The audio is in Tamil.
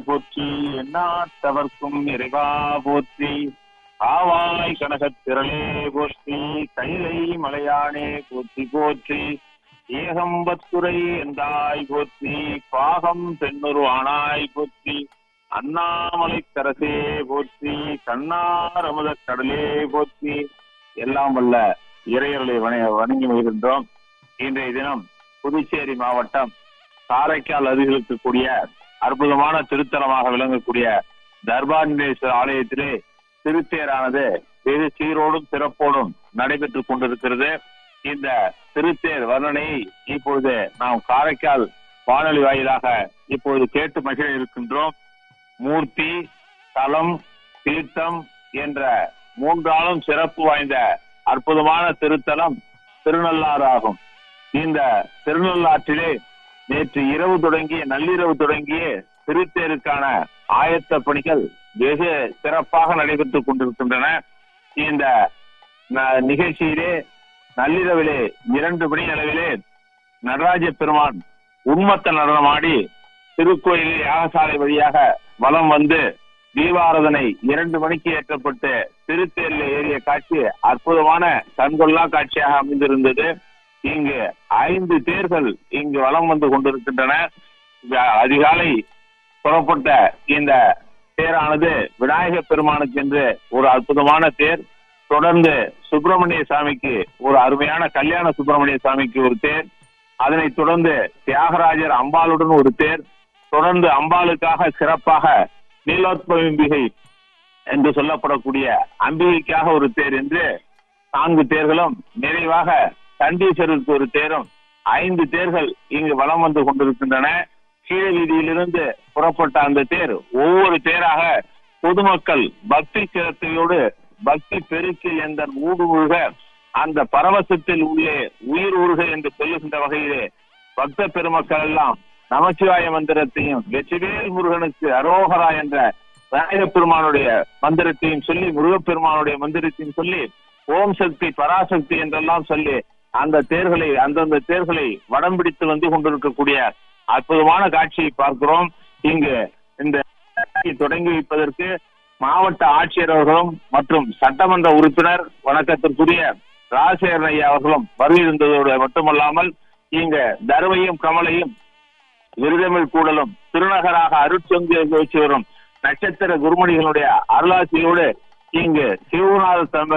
போற்றி எண்ணாட்டவர்க்கும் இறைவா போற்றி ஆவாய் கனகத் திரளே போற்றி கைலை மலையானே போற்றி போற்றி ஏகம்பத்துரை எந்தாய் போற்றி பாகம் பெண்ணுரு ஆனாய் போற்றி அண்ணாமலை கரசே போற்றி கண்ணார் அமுத கடலே போற்றி எல்லாம் வல்ல இறையர்களை வண- வணங்கி வருகின்றோம் இன்றைய தினம் புதுச்சேரி மாவட்டம் காரைக்கால் அருகில் இருக்கக்கூடிய அற்புதமான திருத்தலமாக விளங்கக்கூடிய தர்பாண்டேஸ்வரர் ஆலயத்திலே திருத்தேரானது வெகு சீரோடும் சிறப்போடும் நடைபெற்றுக் கொண்டிருக்கிறது இந்த திருத்தேர் வர்ணனையை இப்பொழுது நாம் காரைக்கால் வானொலி வாயிலாக இப்பொழுது கேட்டு மகிழ இருக்கின்றோம் மூர்த்தி தலம் தீர்த்தம் என்ற மூன்றாலும் சிறப்பு வாய்ந்த அற்புதமான திருத்தலம் திருநள்ளாறு ஆகும் இந்த திருநள்ளாற்றிலே நேற்று இரவு தொடங்கிய நள்ளிரவு தொடங்கிய திருத்தேருக்கான ஆயத்த பணிகள் வெகு சிறப்பாக நடைபெற்றுக் கொண்டிருக்கின்றன இந்த ந- நிகழ்ச்சியிலே நள்ளிரவிலே இரண்டு மணி அளவிலே நடராஜ பெருமான் உண்மத்த நடனமாடி திருக்கோயிலில் யாகசாலை வழியாக வலம் வந்து தீபாரதனை இரண்டு மணிக்கு ஏற்றப்பட்டு திருத்தேரில் ஏறிய காட்சி அற்புதமான கண்கொள்ளா காட்சியாக அமைந்திருந்தது இங்கு ஐந்து தேர்கள் இங்கு வலம் வந்து கொண்டிருக்கின்றன இந்த அதிகாலை புறப்பட்ட இந்த தேரானது விநாயக பெருமானுக்கு என்று ஒரு அற்புதமான தேர் தொடர்ந்து சுப்பிரமணிய சாமிக்கு ஒரு அருமையான கல்யாண சுப்பிரமணிய சாமிக்கு ஒரு தேர் அதனைத் தொடர்ந்து தியாகராஜர் அம்பாளுடன் ஒரு தேர் தொடர்ந்து அம்பாளுக்காக சிறப்பாக நீலோத்பவிம்பிகை என்று சொல்லப்படக்கூடிய அம்பிகைக்காக ஒரு தேர் என்று நான்கு தேர்களும் நிறைவாக கண்டீஸ்வரருக்கு ஒரு தேரும் ஐந்து தேர்கள் இங்கு வலம் வந்து கொண்டிருக்கின்றன கீழ வீதியிலிருந்து புறப்பட்ட அந்த தேர் ஒவ்வொரு தேராக பொதுமக்கள் பக்தி சிரத்தையோடு பக்தி பெருக்கில் எந்த ஊடுருக அந்த பரவசத்தில் உள்ளே உயிர் ஊறுக என்று சொல்லுகின்ற வகையிலே பக்த பெருமக்கள் எல்லாம் நமச்சிவாய மந்திரத்தையும் வெற்றிவேல் முருகனுக்கு அரோகரா என்ற விநாயகப் பெருமானுடைய மந்திரத்தையும் சொல்லி முருகப்பெருமானுடைய மந்திரத்தையும் சொல்லி ஓம் சக்தி பராசக்தி என்றெல்லாம் சொல்லி அந்த தேர்களை அந்தந்த தேர்களை வடம் பிடித்து வந்து கொண்டிருக்கக்கூடிய அற்புதமான காட்சியை பார்க்கிறோம் இங்கு இந்த நிகழ்ச்சியை தொடங்கி வைப்பதற்கு மாவட்ட ஆட்சியர் அவர்களும் மற்றும் சட்டமன்ற உறுப்பினர் வணக்கத்திற்குரிய ராஜசேகரன் ஐயா அவர்களும் வருகின்றதோடு மட்டுமல்லாமல் இங்கு தருவையும் கமலையும் விருதமிழ் கூடலும் திருநகராக அருட்சொங்கு வச்சு வரும் நட்சத்திர குருமணிகளுடைய அருளாசியோடு இங்கு சிவநாத